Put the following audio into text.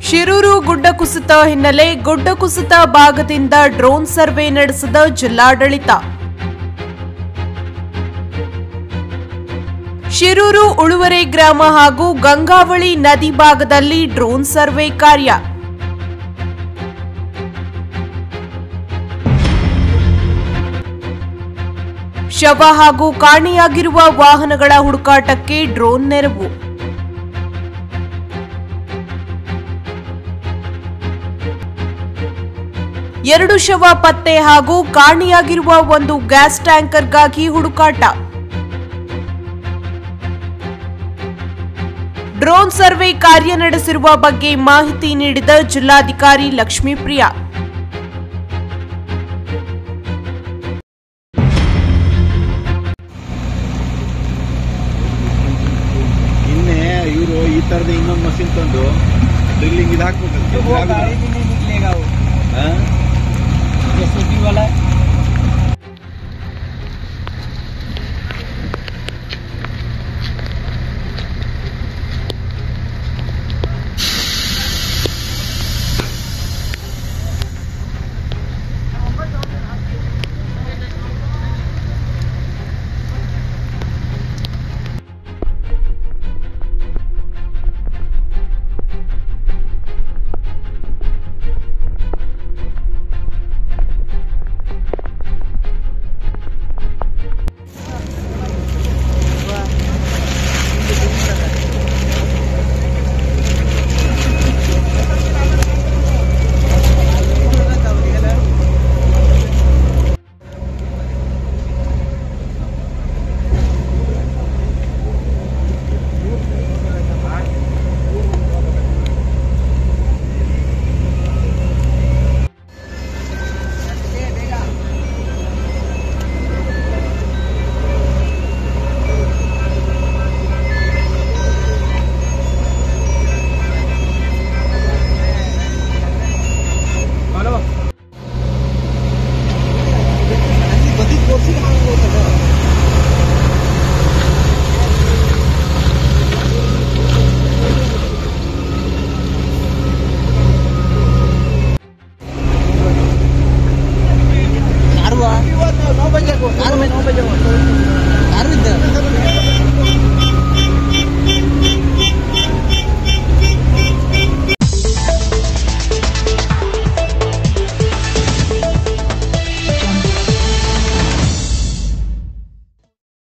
ಶಿರೂರು ಗುಡ್ಡ ಕುಸಿತ ಹಿನ್ನೆಲೆ ಗುಡ್ಡ ಕುಸಿತ ಭಾಗದಿಂದ ಡ್ರೋನ್ ಸರ್ವೆ ನಡೆಸಿದ ಜಿಲ್ಲಾಡಳಿತ ಶಿರೂರು ಉಳುವರೆ ಗ್ರಾಮ ಹಾಗೂ ಗಂಗಾವಳಿ ನದಿ ಭಾಗದಲ್ಲಿ ಡ್ರೋನ್ ಸರ್ವೆ ಕಾರ್ಯ ಶವ ಹಾಗೂ ಕಾಣೆಯಾಗಿರುವ ವಾಹನಗಳ ಹುಡುಕಾಟಕ್ಕೆ ಡ್ರೋನ್ ನೆರವು ಎರಡು ಶವ ಪತ್ತೆ ಹಾಗೂ ಕಾಣೆಯಾಗಿರುವ ಒಂದು ಗ್ಯಾಸ್ ಟ್ಯಾಂಕರ್ಗಾಗಿ ಹುಡುಕಾಟ ಡ್ರೋನ್ ಸರ್ವೆ ಕಾರ್ಯ ನಡೆಸಿರುವ ಬಗ್ಗೆ ಮಾಹಿತಿ ನೀಡಿದ ಜಿಲ್ಲಾಧಿಕಾರಿ ಲಕ್ಷ್ಮೀಪ್ರಿಯಾ ಇನ್ನೇ ಇವರು ಈ ತರದ ಇನ್ನೊಂದು ಮಷಿನ್ ತಂದು ಡ್ರಿಲ್ಲಿಂಗ್ ಇದು ಹಾಕ್ಬೇಕಂತೆ वो गाड़ी भी नहीं निकलेगा वो ಹಾ? एसओपी वाला